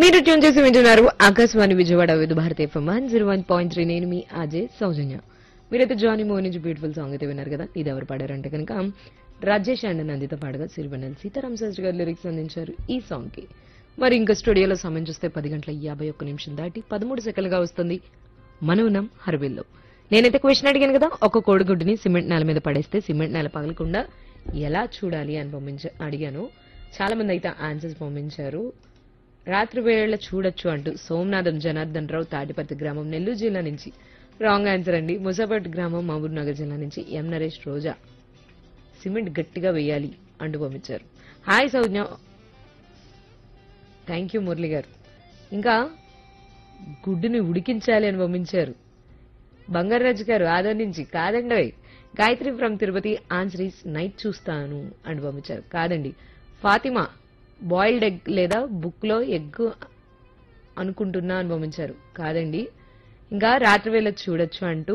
మీరు ట్యూన్ చేసి వింటున్నారు Akashvani Vijayawada Vividh Bharati FM one zero one point three నేను మీ అజయ్ సౌజన్య మీరైతే జానీ మోహన్ నుంచి బ్యూటిఫుల్ సాంగ్ అయితే విన్నారు కదా ఇది ఎవరు పాడారంటే కనుక రాజేష్ అండ్ నందిత పాడగా సిరివెన్నెల సీతారాం శాస్త్రి గారు లిరిక్స్ అందించారు ఈ సాంగ్ కి మరి ఇంకా స్టూడియోలో సమయం చూస్తే పది గంటల యాభై ఒక్క నిమిషం దాటి పదమూడు సెకండ్లుగా వస్తుంది మనం ఉన్నాం హర్బిల్లో నేనైతే క్వశ్చన్ అడిగాను కదా ఒక కోడిగుడ్డుని సిమెంట్ నేల మీద పడేస్తే సిమెంట్ నేల పగలకుండా ఎలా చూడాలి అని పంపించ అడిగాను చాలా మంది అయితే ఆన్సర్స్ పంపించారు రాత్రి వేళ చూడొచ్చు అంటూ సోమనాథం జనార్దన్ రావు తాటిపర్తి గ్రామం నెల్లూరు జిల్లా నుంచి రాంగ్ ఆన్సర్ అండి ముసాపేట్ గ్రామం మహబూబ్ నగర్ జిల్లా నుంచి ఎం నరేష్ రోజా సిమెంట్ గట్టిగా వేయాలి అంటూ పంపించారు hi Soujnya thank you Murali garu ఇంకా గుడ్డుని ఉడికించాలి అని పంపించారు బంగారాజు గారు ఆదర్ నుంచి కాదండి ఓయ్. Gayathri from Tirupati answer is night చూస్తాను అని పంపించారు కాదండి ఫాతిమా బాయిల్డ్ ఎగ్ లేదా బుక్ లో ఎగ్ అనుకుంటున్నా అని పంపించారు కాదండి ఇంకా రాత్రి వేళ చూడొచ్చు అంటూ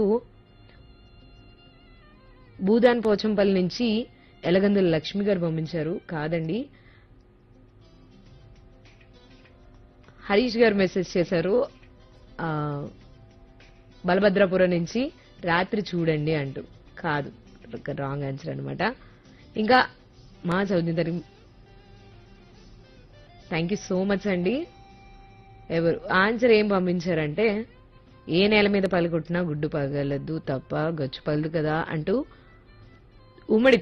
భూదాన్ పోచంపల్లి నుంచి ఎలగందుల లక్ష్మి గారు పంపించారు కాదండి హరీష్ గారు మెసేజ్ చేశారు ఆ, బలభద్రాపురం నుంచి రాత్రి చూడండి అంటూ కాదు రాంగ్ ఆన్సర్ అన్నమాట ఇంకా మా Chowdary thank you so much అండి ఎవరు ఆన్సర్ ఏం పంపించారంటే ఏ నేల మీద పలుకొట్టినా గుడ్డు పగలదు తప్ప గచ్చు పగలదు కదా అంటూ ఉమ్మడి